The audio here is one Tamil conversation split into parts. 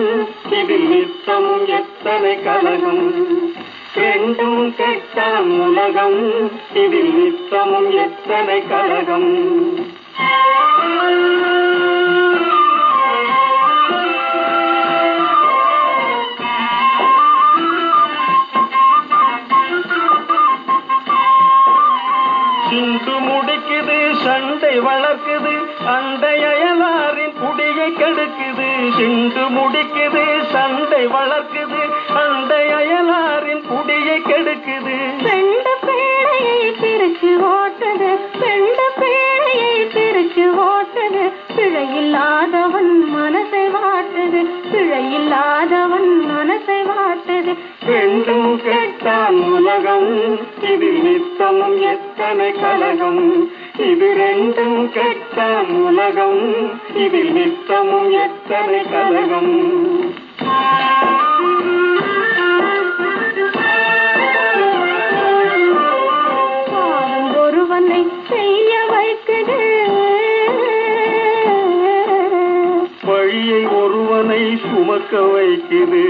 இதில் நித்தமும் எத்தனை கலகம் ரெண்டும் கெட்டான் உலகம் இதில் நித்தமும் எத்தனை கலகம் சிந்து முடிக்குது சண்டை வளர்க்குது அண்டை அயலாரின் குடியை கெடுக்குது சிந்து முடிக்குது சண்டை வளர்க்குது அண்டை அயலாரின் குடியை கெடுக்குது ரெண்டு பேழையை பிரிச்சு ஓட்டுது ரெண்டு பேழையை பிரிச்சு ஓட்டுது பிழையில்லாதவன் மனசை வாட்டுது பிழையில்லாதவன் மனசை வாட்டுது ரெண்டும் கெட்டான் உலகம் இதில் நித்தமும் எத்தனை கலகம் இது ரெண்டும் கெட்டான் உலகம் இதில் நித்தமும் எத்தனை கலகம் பாவம் ஒருவனை செய்ய வைக்குது வழியை ஒருவனை சுமக்க வைக்குது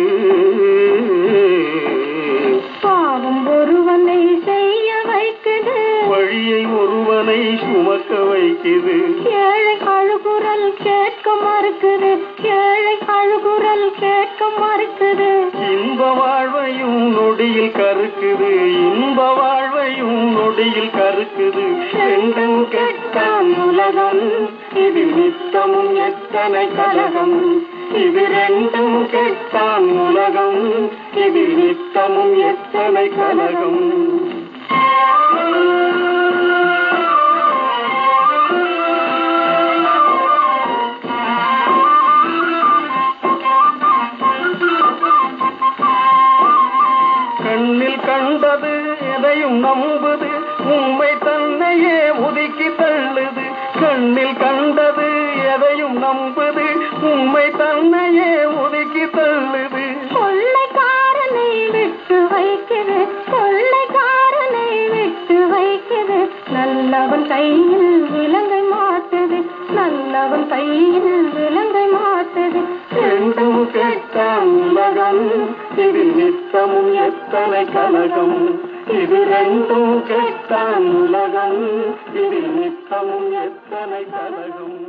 பாவம் ஒருவனை செய்ய வைக்குது வழியை ஒருவனை சுமக்க வைக்குது ஏழை அழுகுரல் கேட்க மறுக்குது ஏழை அழுகுரல் கேட்க மறுக்குது இன்ப வாழ்வையும் நொடியில் கருக்குது இன்ப வாழ்வையும் நொடியில் கருக்குது ரெண்டும் கெட்டான் உலகம் இது நித்தமும் எத்தனை கலகம் இது ரெண்டும் கெட்டான் உலகம் இது நித்தமும் எத்தனை கலகம் கண்ணில் கண்டது எதையும் நம்புது உண்மை தன்னையே ஒதுக்கி தள்ளுது கண்ணில் கண்டது எதையும் நம்புது உண்மை தன்னையே ஒதுக்கி தள்ளுது கொள்ளைக்காரனை விட்டு வைக்குது கொள்ளைக்காரனை விட்டு வைக்குது நல்லவன் கையில் விலங்கை மாட்டுது நல்லவன் கையில் விலங்கை மாட்டுது ரெண்டும் கெட்டான் உலகம் இது நித்தமும் எத்தனை கலகம் இது ரெண்டும் கெட்டான் உலகம் இது நித்தமும் எத்தனை கலகம்